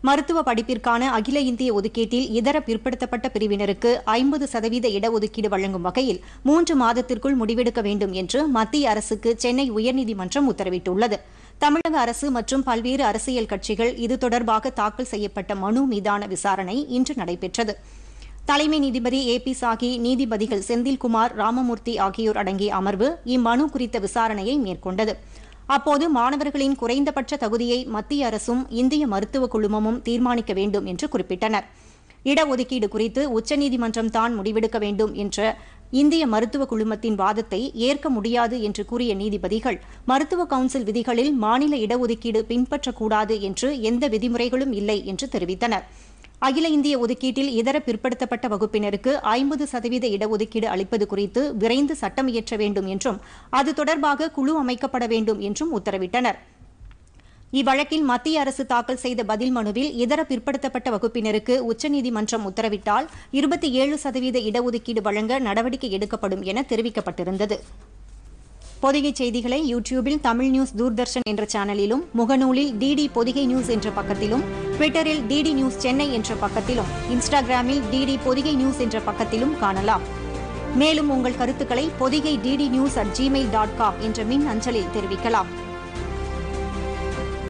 மருத்துவ படிப்பிற்கான அகில இந்திய ஒதுக்கீட்டில் இதர பிற்படுத்தப்பட்ட பிரிவினருக்கு ஐம்பது சதவீத இடஒதுக்கீடு வழங்கும் வகையில் மூன்று மாதத்திற்குள் முடிவெடுக்க வேண்டும் என்று மத்திய அரசுக்கு சென்னை உயர்நீதிமன்றம் உத்தரவிட்டுள்ளது தமிழக அரசு மற்றும் பல்வேறு அரசியல் கட்சிகள் இது தொடர்பாக தாக்கல் செய்யப்பட்ட மனு மீதான விசாரணை இன்று நடைபெற்றது தலைமை நீதிபதி ஏ பி சாகி நீதிபதிகள் செந்தில்குமார் ராமமூர்த்தி ஆகியோர் அடங்கிய அமர்வு இம்மனு குறித்த விசாரணையை மேற்கொண்டது அப்போது மாணவர்களின் குறைந்தபட்ச தகுதியை மத்திய அரசும் இந்திய மருத்துவக் குழுமமும் தீர்மானிக்க வேண்டும் என்று குறிப்பிட்டனர் இடஒதுக்கீடு குறித்து உச்சநீதிமன்றம் தான் முடிவெடுக்க வேண்டும் என்ற இந்திய மருத்துவ குழுமத்தின் வாதத்தை ஏற்க முடியாது என்று கூறிய நீதிபதிகள் மருத்துவ கவுன்சில் விதிகளில் மாநில இடஒதுக்கீடு பின்பற்றக்கூடாது என்று எந்த விதிமுறைகளும் இல்லை என்று தெரிவித்தனர் அகில இந்திய ஒதுக்கீட்டில் இதர பிற்படுத்தப்பட்ட வகுப்பினருக்கு ஐம்பது சதவீத இடஒதுக்கீடு அளிப்பது குறித்து விரைந்து சட்டம் இயற்ற வேண்டும் என்றும் அது தொடர்பாக குழு அமைக்கப்பட வேண்டும் என்றும் உத்தரவிட்டனர் இவ்வழக்கில் மத்திய அரசு தாக்கல் செய்த பதில் மனுவில் இதர பிற்படுத்தப்பட்ட வகுப்பினருக்கு உச்சநீதிமன்றம் உத்தரவிட்டால் இருபத்தி ஏழு சதவீத இடஒதுக்கீடு வழங்க நடவடிக்கை எடுக்கப்படும் என தெரிவிக்கப்பட்டிருந்தது பொதிகை செய்திகளை யூடியூபில் தமிழ் நியூஸ் தூர்தர்ஷன் என்ற சேனலிலும் முகநூலில் டிடி பொதிகை நியூஸ் என்ற பக்கத்திலும் ட்விட்டரில் டிடி நியூஸ் சென்னை என்ற பக்கத்திலும் இன்ஸ்டாகிராமில் டிடி பொதிகை நியூஸ் என்ற பக்கத்திலும் காணலாம் மேலும் உங்கள் கருத்துக்களை Podhigai DD news at Gmail dot com என்ற மின் அஞ்சலில் தெரிவிக்கலாம்